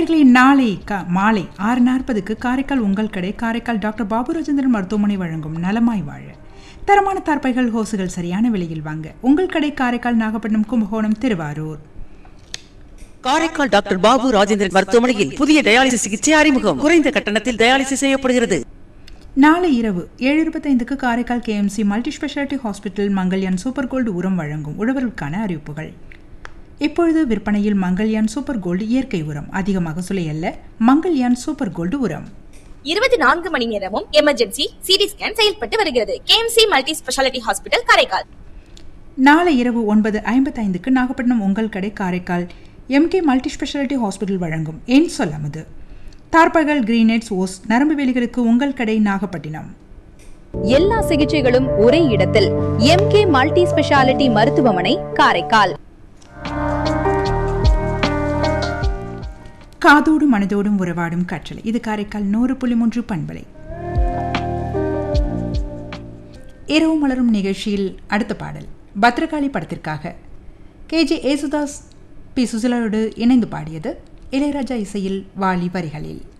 நேர்களை நாளை க மாலை ஆறு நாற்பதுக்கு காரைக்கால் உங்கள் கடை காரைக்கால் டாக்டர் பாபு ராஜேந்திரன் மருத்துவமனை வழங்கும் நலமாய் வாழ தரமான தார்பைகள் ஹோசுகள் சரியான விலையில் வாங்க உங்கள் கடை காரைக்கால் நாகப்பட்டினம் கும்பகோணம் திருவாரூர் காரைக்கால் டாக்டர் பாபு ராஜேந்திரன் மருத்துவமனையில் புதிய டயாலிசிஸ் சிகிச்சை அறிமுகம் குறைந்த கட்டணத்தில் டயாலிசிஸ் செய்யப்படுகிறது நாளை இரவு ஏழு இருபத்தைந்துக்கு Karaikal KMC multi speciality hospital Mangalyan super gold உரம் வழங்கும் உழவர்களுக்கான அறிவிப்புகள் இப்பொழுது விற்பனையில் மங்கல்யான் சூப்பர் கோல்டு இயற்கை உரம் அதிகமாக சுலையல்ல மங்கல்யான் சூப்பர் கோல்டு உரம் இருபத்தி நான்கு மணி நேரமும் எமர்ஜென்சி சிடி ஸ்கேன் செயல்பட்டு வருகிறது KMC multi speciality hospital Karaikal நாளை இரவு ஒன்பது ஐம்பத்தைந்துக்கு நாகப்பட்டினம் உங்கள் கடை Karaikal MK multi speciality hospital வழங்கும் ஏன் சொல்லாமது தார்பகல் கிரீனேட்ஸ் ஓஸ் நரம்பு வேலிகளுக்கு உங்கள் கடை நாகப்பட்டினம் எல்லா சிகிச்சைகளும் ஒரே இடத்தில் எம்கே மல்டி ஸ்பெஷாலிட்டி மருத்துவமனை காரைக்கால் காதோடு மனதோடும் உறவாடும் கற்றலை இது காரைக்கால் நூறு புள்ளி மூன்று பண்பலை இரவு மலரும் நிகழ்ச்சியில் அடுத்த பாடல் பத்ரகாளி படத்திற்காக கேஜே ஏசுதாஸ் பி சுசிலாவோடு இணைந்து பாடியது இளையராஜா இசையில் வாலி வரிகளில்